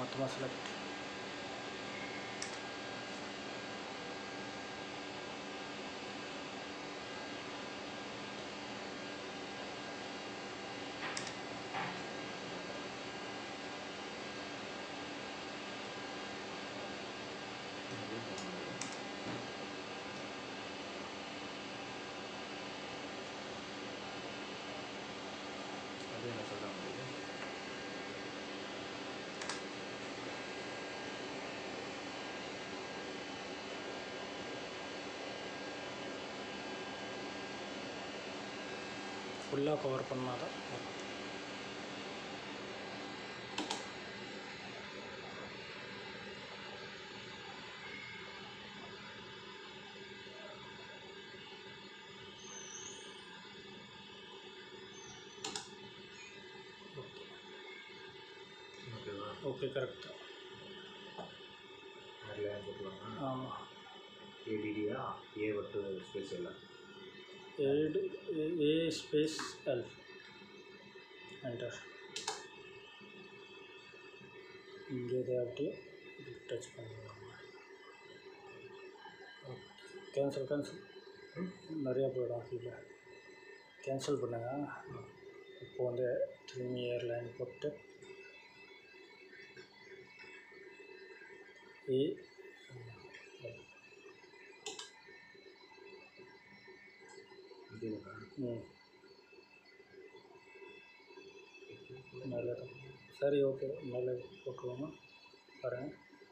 மொத்தமாக செலக்ட் அது என்ன சொல்கிறாங்க ஃபுல்லாக கவர் பண்ணால் தான் ஓகேவா ஓகே கரெக்ட் அதில் போட்டுருவாங்க ஆமாம் ஏடிடியா ஏ ஒட்டு ஸ்பேஸ் இல்லை ஏடு ஏ ஸ்பேஸ் எல் என்டர் இங்கே இதை அப்படியே டச் பண்ணிடலாம் கேன்சல் கேன்சல் நிறையா போயிடும் கீழே கேன்சல் பண்ணுங்க இப்போ வந்து திரும்பி ஏர்லைன் போட்டு ஏ இது ம் மேலே சரி ஓகே மேலே போட்டுருவோமா பாருங்கள்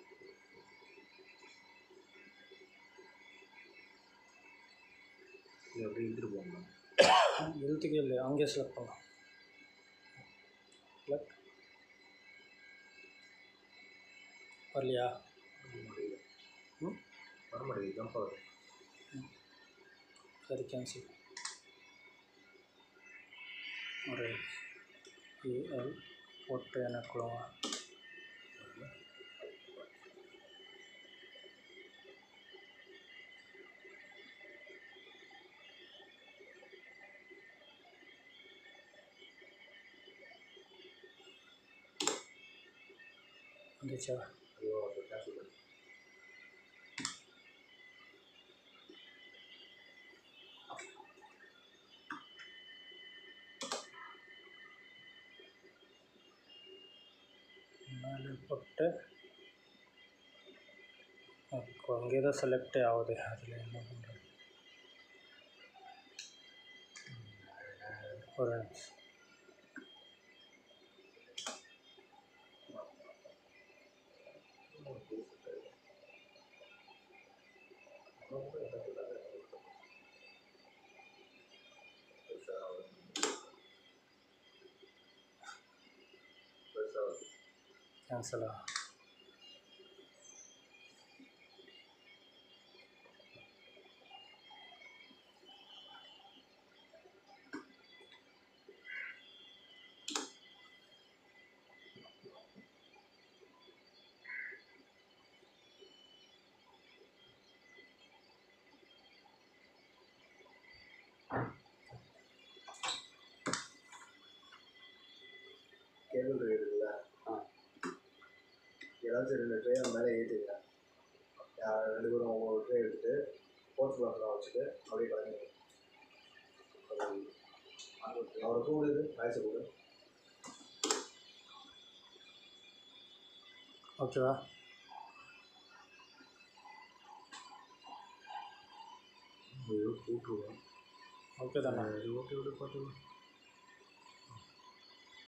இது அப்படியே இழுத்துட்டு போகணும் எழுத்துக்கே இல்லை அங்கே செலக்ட் பண்ணலாம் செலக்ட் வரலையா முடியல ம் வர மாட்டேங்குது ஜம்ப் ஆகுது சரி கேன்சல் ஒரு ஏஎல் போட்டு எனக்கு வந்துச்சா ஐயோ அது கேன்சல் பண்ணு மேலே போட்டு அப்போ அங்கே தான் செலக்டே ஆகுது அதில் என்ன பண்ணுறது ஒரு நிமிஷம் கேன்சலா கேபிள் ட்ரே இருக்குல்ல ஏதாச்சும் ரெண்டு ட்ரே மேலே ஏற்றிங்க ரெண்டு பேரும் ஒவ்வொரு ட்ரே எடுத்துட்டு ஃபோர்த் ஃப்ளோரில் வச்சுட்டு அப்படியே கிளம்பி அவரை கூடுது வயசு கூடு ஓகேவா கூட்டுருவோம் ஓகே தானே ஓகே விட பார்த்துக்கலாம்